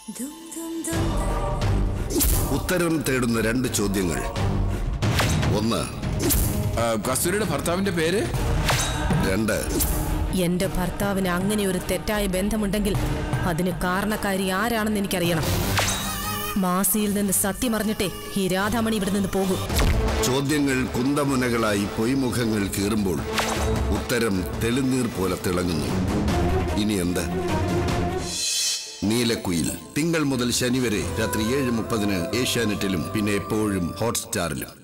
ഉത്തരം തേടുന്ന രണ്ട് ചോദ്യങ്ങൾ ഒന്ന് ആ, കസ്തൂരിയുടെ ഭർത്താവിന്റെ പേര് രണ്ട് എന്റെ ഭർത്താവിന് അങ്ങനെ ഒരു തെറ്റായ ബന്ധമുണ്ടെങ്കിൽ അതിന് കാരണക്കാരി ആരാണെന്ന് എനിക്കറിയണം മാസിയിൽ നിന്ന് സത്യം അറിഞ്ഞിട്ടേ ഈ രാധാമണി ഇവിടെ നിന്ന് പോകൂ ചോദ്യങ്ങൾ കുന്തമുനകളായി പൊയ്മുഖങ്ങൾ കീറുമ്പോൾ ഉത്തരം തെളിനീർ പോലെ തിളങ്ങുന്നു ഇനി എന്ത് നീലക്കുയിൽ തിങ്കൾ മുതൽ ശനി വരെ രാത്രി ഏഴ് മുപ്പതിന് ഏഷ്യാനെറ്റിലും പിന്നെ എപ്പോഴും ഹോട്ട്സ്റ്റാറിലും